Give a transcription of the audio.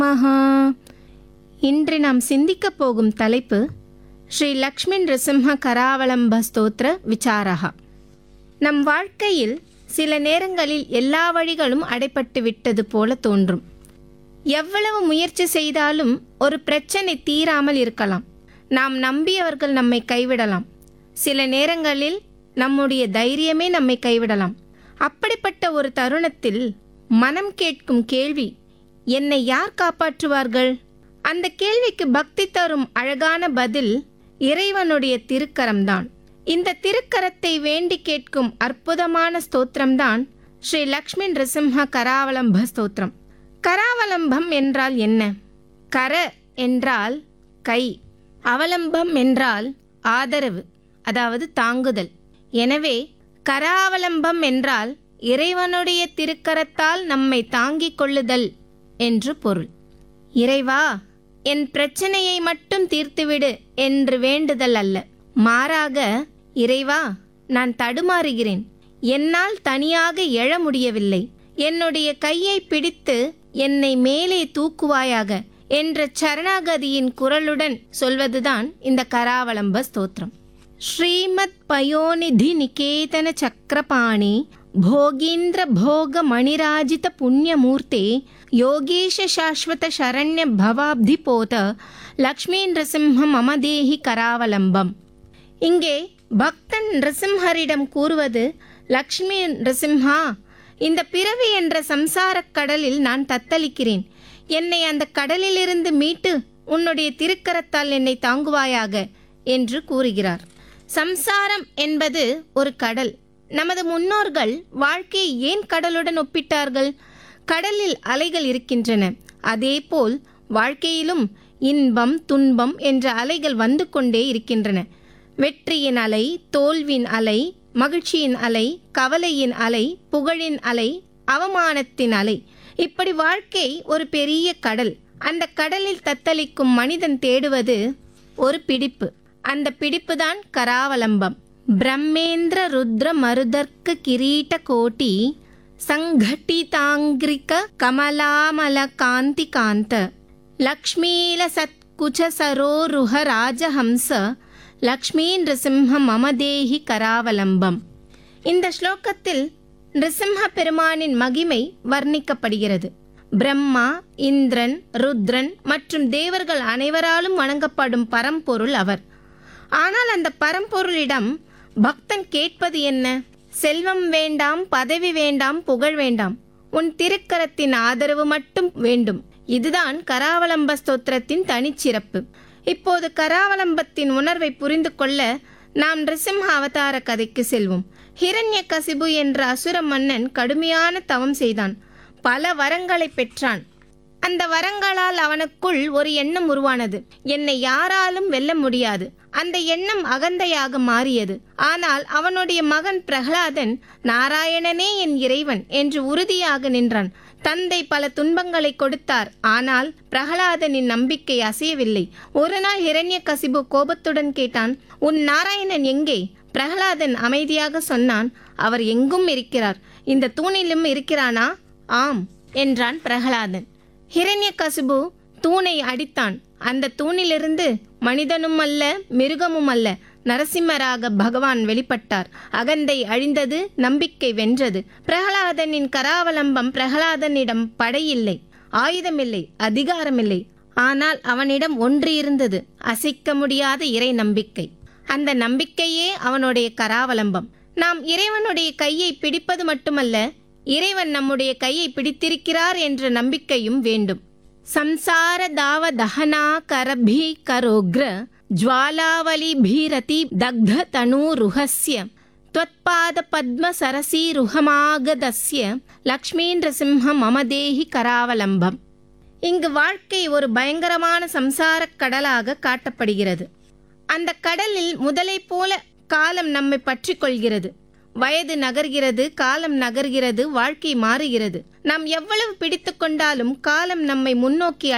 மகா இன்று நாம் சிந்திக்கப் போகும் தலைப்பு ஸ்ரீ லக்ஷ்மி நிருசிம்ம கராவலம்ப ஸ்தோத்திர விசாரகா நம் வாழ்க்கையில் சில நேரங்களில் எல்லா வழிகளும் அடைப்பட்டு விட்டது போல தோன்றும் எவ்வளவு முயற்சி செய்தாலும் ஒரு பிரச்சனை தீராமல் இருக்கலாம் நாம் நம்பியவர்கள் நம்மை கைவிடலாம் சில நேரங்களில் நம்முடைய தைரியமே நம்மை கைவிடலாம் அப்படிப்பட்ட ஒரு தருணத்தில் மனம் கேட்கும் கேள்வி என்னை யார் காப்பாற்றுவார்கள் அந்த கேள்விக்கு பக்தி தரும் அழகான பதில் இறைவனுடைய திருக்கரம்தான் இந்த திருக்கரத்தை வேண்டி கேட்கும் அற்புதமான ஸ்தோத்திரம்தான் ஸ்ரீ லக்ஷ்மி நிருசிம்ம கராவலம்ப ஸ்தோத்திரம் கராவலம்பம் என்றால் என்ன கர என்றால் கை அவலம்பம் என்றால் ஆதரவு அதாவது தாங்குதல் எனவே கராவலம்பம் என்றால் இறைவனுடைய திருக்கரத்தால் நம்மை தாங்கிக் கொள்ளுதல் என்று பொருள் இறைவா என் பிரச்சனையை மட்டும் தீர்த்துவிடு என்று வேண்டுதல் அல்ல மாறாக இறைவா நான் தடுமாறுகிறேன் என்னால் தனியாக எழ முடியவில்லை என்னுடைய கையை பிடித்து என்னை மேலே தூக்குவாயாக என்ற சரணாகதியின் குரலுடன் சொல்வதுதான் இந்த கராவலம்ப ஸ்தோத்திரம் ஸ்ரீமத் பயோநிதி நிகேதன சக்கரபாணி ಭೋಗೀಂದ್ರ ಭೋಗ ಮಣಿರಾಜಿತ ಪುಣ್ಯಮೂರ್ತೆ ಯೋಗೇಶ ಶಾಶ್ವತ ಶರಣ್ಯ ಭವಾಬ್ಧಿಪೋತ லக்ஷ்மி நரசிம்ம மம தேஹி கராவலம்பம் இங்கே பக்தன் நரசிம்ஹரிடம் கூறுவது லக்ஷ்மி நரசிம்ஹா இந்த பிறவி என்ற சம்சாரக் கடலில் நான் தத்தளிக்கிறேன் என்னை அந்த கடலிலிருந்து மீட்டு உன்னுடைய திருக்கரத்தால் என்னை தாங்குவாயாக என்று கூறுகிறார் சம்சாரம் என்பது ஒரு கடல் நமது முன்னோர்கள் வாழ்க்கையை ஏன் கடலுடன் ஒப்பிட்டார்கள் கடலில் அலைகள் இருக்கின்றன அதேபோல் வாழ்க்கையிலும் இன்பம் துன்பம் என்ற அலைகள் வந்து கொண்டே இருக்கின்றன வெற்றியின் அலை தோல்வின் அலை மகிழ்ச்சியின் அலை கவலையின் அலை புகழின் அலை அவமானத்தின் அலை இப்படி வாழ்க்கை ஒரு பெரிய கடல் அந்த கடலில் தத்தளிக்கும் மனிதன் தேடுவது ஒரு பிடிப்பு அந்த பிடிப்புதான் கராவலம்பம் பிரம்மேந்திர ருத்ர மருதர்க்க கிரீட கோட்டி சங்கட்டிதாங்கிரிக கமலாமல காந்தி காந்த லக்ஷ்மீல சத்குச்ச சரோருஹ ராஜஹம்ச லக்ஷ்மீ நிருசிம்ம மமதேஹி கராவலம்பம் இந்த ஸ்லோகத்தில் நிருசிம்ம பெருமானின் மகிமை வர்ணிக்கப்படுகிறது பிரம்மா இந்திரன் ருத்ரன் மற்றும் தேவர்கள் அனைவராலும் வணங்கப்படும் பரம்பொருள் அவர் ஆனால் அந்த பரம்பொருளிடம் பக்தன் கேட்பது என்ன செல்வம் வேண்டாம் பதவி வேண்டாம் புகழ் வேண்டாம் உன் திருக்கரத்தின் ஆதரவு மட்டும் வேண்டும் இதுதான் கராவலம்ப ஸ்தோத்திரத்தின் தனிச்சிறப்பு இப்போது கராவலம்பத்தின் உணர்வை புரிந்து கொள்ள நாம் நிருசிம்ம அவதார கதைக்கு செல்வோம் ஹிரண்ய கசிபு என்ற அசுர மன்னன் கடுமையான தவம் செய்தான் பல வரங்களை பெற்றான் அந்த வரங்களால் அவனுக்குள் ஒரு எண்ணம் உருவானது என்னை யாராலும் வெல்ல முடியாது அந்த எண்ணம் அகந்தையாக மாறியது ஆனால் அவனுடைய மகன் பிரகலாதன் நாராயணனே என் இறைவன் என்று உறுதியாக நின்றான் தந்தை பல துன்பங்களை கொடுத்தார் ஆனால் பிரகலாதனின் நம்பிக்கை அசையவில்லை ஒரு நாள் ஹிரண்ய கசிபு கோபத்துடன் கேட்டான் உன் நாராயணன் எங்கே பிரகலாதன் அமைதியாக சொன்னான் அவர் எங்கும் இருக்கிறார் இந்த தூணிலும் இருக்கிறானா ஆம் என்றான் பிரகலாதன் ஹிரண்யகசிபு தூணை அடித்தான் அந்த தூணிலிருந்து மனிதனும் அல்ல மிருகமும் அல்ல நரசிம்மராக பகவான் வெளிப்பட்டார் அகந்தை அழிந்தது நம்பிக்கை வென்றது பிரகலாதனின் கராவலம்பம் பிரகலாதனிடம் படையில்லை ஆயுதமில்லை அதிகாரமில்லை ஆனால் அவனிடம் ஒன்று இருந்தது அசைக்க முடியாத இறை நம்பிக்கை அந்த நம்பிக்கையே அவனுடைய கராவலம்பம் நாம் இறைவனுடைய கையை பிடிப்பது மட்டுமல்ல இறைவன் நம்முடைய கையை பிடித்திருக்கிறார் என்ற நம்பிக்கையும் வேண்டும் ಸಂಸಾರ ದಾವ ದಹನಾ ಕರಭಿ ಕರೋಗ್ರ ಜ್ವಾಲಾವಲಿ ಭೀರತಿ ದಗ್ಧ ತನೂರುಹಸ್ಯ ತ್ವತ್ಪಾದ ಪದ್ಮ ಸರಸೀರುಹಮಾಗದಸ್ಯ லக்ஷ்மீந்திரசிம்ம மமதேஹி கராவலம்பம் இங்கு வாழ்க்கை ஒரு பயங்கரமான சம்சாரக் கடலாக காட்டப்படுகிறது அந்த கடலில் முதலை போல காலம் நம்மை பற்றி கொள்கிறது வயது நகர்கிறது காலம் நகர்கிறது வாழ்க்கை மாறுகிறது நாம் எவ்வளவு பிடித்து கொண்டாலும் காலம் நம்மை முன்னோக்கி